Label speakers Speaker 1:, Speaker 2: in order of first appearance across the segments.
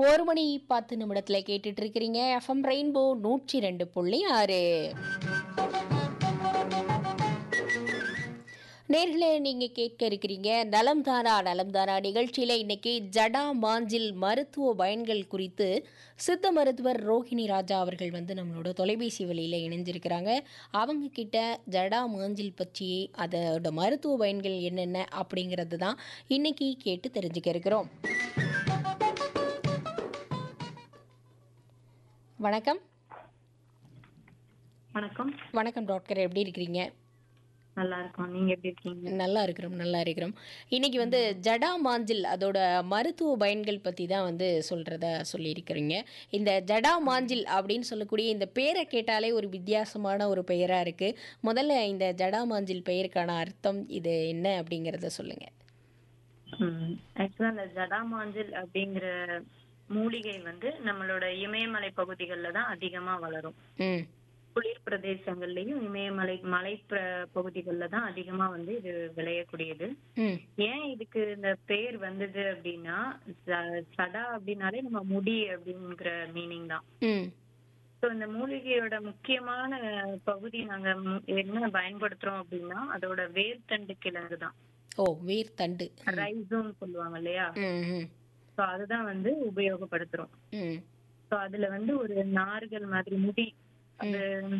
Speaker 1: ஒரு மணி பத்து நிமிடத்துல கேட்டுட்டு இருக்கிறீங்க எஃப்எம் ரெயின்போ நூற்றி ரெண்டு புள்ளி ஆறு நேர்களே நீங்க கேட்க இருக்கிறீங்க நலம் தானா நலம் தானா நிகழ்ச்சியில இன்னைக்கு ஜடா மாஞ்சில் மருத்துவ பயன்கள் குறித்து சித்த மருத்துவர் ரோஹிணி ராஜா அவர்கள் வந்து நம்மளோட தொலைபேசி வழியில இணைஞ்சிருக்கிறாங்க அவங்க கிட்ட ஜடா மாஞ்சில் பற்றி அதோட மருத்துவ பயன்கள் என்னென்ன அப்படிங்கிறது தான் இன்னைக்கு கேட்டு தெரிஞ்சுக்க இருக்கிறோம் வணக்கம்
Speaker 2: வணக்கம்
Speaker 1: வணக்கம் டாக்டர் எப்படி இருக்கிறீங்க
Speaker 2: நல்லா இருக்கோம் நீங்க எப்படி இருக்கீங்க
Speaker 1: நல்லா இருக்கிறோம் நல்லா இருக்கிறோம் இன்னைக்கு வந்து ஜடா மாஞ்சில் அதோட மருத்துவ பயன்கள் பற்றி தான் வந்து சொல்கிறத சொல்லியிருக்கிறீங்க இந்த ஜடா மாஞ்சில் அப்படின்னு சொல்லக்கூடிய இந்த பேரை கேட்டாலே ஒரு வித்தியாசமான ஒரு பெயராக இருக்குது முதல்ல இந்த ஜடா மாஞ்சில் பெயருக்கான அர்த்தம் இது என்ன அப்படிங்கிறத சொல்லுங்கள்
Speaker 2: ஆக்சுவலா இந்த ஜடாமாஞ்சில் அப்படிங்கிற மூலிகை வந்து நம்மளோட இமயமலை பகுதிகளில தான் அதிகமா வளரும்
Speaker 1: ம்
Speaker 2: குளிர் பிரதேசங்கள்லயும் இமயமலை மலை பிர- பகுதிகள்ல தான் அதிகமா வந்து இது விளையக்கூடியது
Speaker 1: ம்
Speaker 2: ஏன் இதுக்கு இந்த பேர் வந்தது அப்படின்னா ஜ- சடா அப்படின்னாலே நம்ம முடி அப்படிங்கிற மீனிங் தான்
Speaker 1: ம்
Speaker 2: ஸோ இந்த மூலிகையோட முக்கியமான பகுதி நாங்க மு- என்ன பயன்படுத்துறோம் அப்படின்னா அதோட வேர்த்தண்டு கிழங்கு தான்
Speaker 1: ஓ வேர் தண்டு
Speaker 2: ரைஸும் சொல்லுவாங்க இல்லையா
Speaker 1: ம் ம்
Speaker 2: ஸோ அதுதான் வந்து உபயோகப்படுத்துறோம்
Speaker 1: ம்
Speaker 2: ஸோ அதுல வந்து ஒரு நார்கள் மாதிரி முடி அது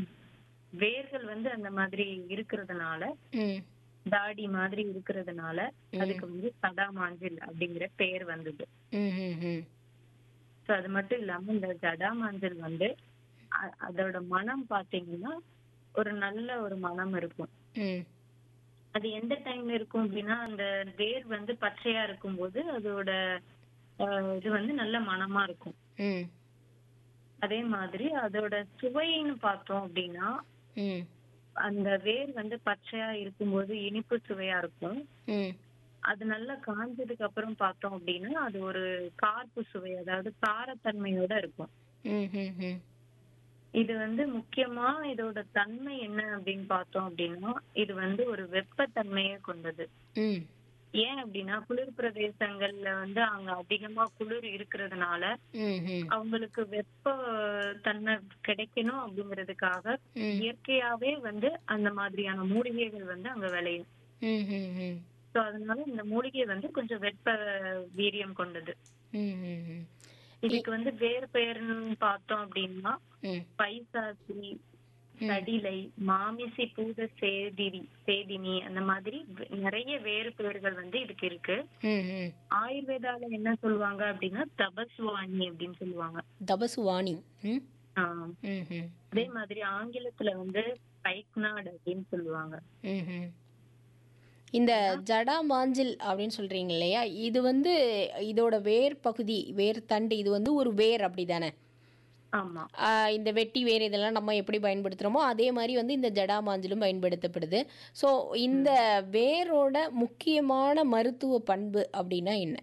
Speaker 2: வேர்கள் வந்து அந்த மாதிரி இருக்கிறதுனால
Speaker 1: ம்
Speaker 2: தாடி மாதிரி இருக்கிறதுனால அதுக்கு வந்து சடாமாஞ்சில் அப்படிங்கிற பெயர் வந்தது
Speaker 1: ம் ம் ம்
Speaker 2: ஸோ அது மட்டும் இல்லாம இந்த ஜடாமாஞ்சல் வந்து அ- அதோட மனம் பாத்தீங்கன்னா ஒரு நல்ல ஒரு மனம் இருக்கும்
Speaker 1: ம்
Speaker 2: அது எந்த டைம்ல இருக்கும் அப்படின்னா அந்த வேர் வந்து பச்சையா இருக்கும்போது அதோட அஹ், இது வந்து நல்ல மனமா இருக்கும்
Speaker 1: ம்
Speaker 2: அதே மாதிரி அதோட சுவைன்னு பார்த்தோம் அப்படின்னா
Speaker 1: ம்
Speaker 2: அந்த வேர் வந்து பச்சையா இருக்கும்போது இனிப்பு சுவையா இருக்கும்
Speaker 1: ம்
Speaker 2: அது நல்லா காஞ்சதுக்கு அப்புறம் பார்த்தோம் அப்படின்னா அது ஒரு கார்ப்பு சுவை அதாவது காரத்தன்மையோட இருக்கும்
Speaker 1: ம் ம் ம்
Speaker 2: இது வந்து முக்கியமா இதோட தன்மை என்ன அப்படின்னு பார்த்தோம் அப்படின்னா இது வந்து ஒரு வெப்பத்தன்மையை கொண்டது
Speaker 1: ம்
Speaker 2: ஏன் அப்படின்னா குளிர் பிரதேசங்கள்ல வந்து அங்க அதிகமா குளிர் இருக்கிறதுனால
Speaker 1: ம் ம்
Speaker 2: அவங்களுக்கு வெப்ப தன்மை கிடைக்கணும் அப்படிங்கிறதுக்காக
Speaker 1: ம்
Speaker 2: இயற்கையாவே வந்து அந்த மாதிரியான மூலிகைகள் வந்து அங்க விளையும்
Speaker 1: ம் ம் ம்
Speaker 2: சோ அதனால இந்த மூலிகை வந்து கொஞ்சம் வெப்ப வீரியம் கொண்டது
Speaker 1: ம் ம் ம்
Speaker 2: இதுக்கு வந்து வேறு பெயர்னு பார்த்தோம் அப்படின்னா
Speaker 1: ம்
Speaker 2: பைசாசி கடிலை மாமிசி பூத சேதிரி சேதினி அந்த மாதிரி வெ- நிறைய வேறு பெயர்கள் வந்து இதுக்கு இருக்கு
Speaker 1: ம் ம்
Speaker 2: ஆயுர்வேதால என்ன சொல்லுவாங்க அப்படின்னா தபஸ்வாணி அப்படின்னு சொல்லுவாங்க
Speaker 1: தபசுவாணி ம்
Speaker 2: ஆஹ்
Speaker 1: ம் ம்
Speaker 2: அதே மாதிரி ஆங்கிலத்துல வந்து பைக்நாட் அப்படின்னு சொல்லுவாங்க
Speaker 1: ம் ம் இந்த ஜடா மாஞ்சில் அப்படின்னு சொல்றீங்க இல்லையா இது வந்து இதோட வேர் பகுதி வேர் தண்டு இது வந்து ஒரு வேர் அப்படிதானே
Speaker 2: ஆமா
Speaker 1: ஆஹ் இந்த வெட்டி வேர் இதெல்லாம் நம்ம எப்படி பயன்படுத்துகிறோமோ அதே மாதிரி வந்து இந்த ஜடா மாஞ்சிலும் பயன்படுத்தப்படுது ஸோ இந்த வேரோட முக்கியமான மருத்துவ பண்பு அப்படின்னா என்ன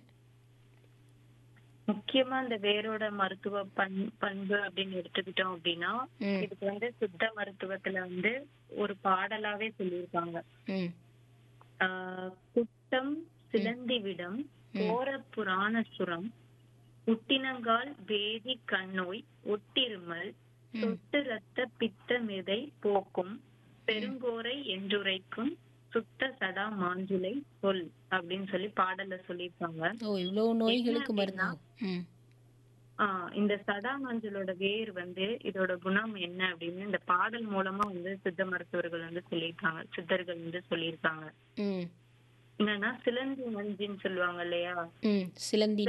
Speaker 2: முக்கியமா இந்த வேரோட மருத்துவ பண் பண்பு அப்படின்னு எடுத்துக்கிட்டோம் அப்படின்னா
Speaker 1: ம்
Speaker 2: இதுக்கு வந்து சித்த மருத்துவத்துல வந்து ஒரு பாடலாவே சொல்லியிருக்காங்க
Speaker 1: ம்
Speaker 2: ஆஹ் குட்டம் சிலந்தி விடம் கோர புராண சுரம் புட்டினங்கால் வேதி கண்ணோய் ஒட்டிருமல் சொட்டு ரத்த பித்த மிதை போக்கும் பெருங்கோரை என்றுரைக்கும் சுத்த சடா மாஞ்சுளை சொல் அப்படின்னு சொல்லி பாடல்ல சொல்லியிருக்காங்க
Speaker 1: ஓ இவ்வளோ நோய்களுக்கு மருந்து ம்
Speaker 2: ஆஹ் இந்த சடா மஞ்சளோட வேர் வந்து இதோட குணம் என்ன அப்படின்னு இந்த பாடல் மூலமா வந்து சித்த மருத்துவர்கள் வந்து சொல்லியிருக்காங்க சித்தர்கள் வந்து சொல்லியிருக்காங்க
Speaker 1: ம்
Speaker 2: என்னன்னா சிலந்தி மஞ்சின்னு சொல்லுவாங்க இல்லையா
Speaker 1: ம் சிலந்தி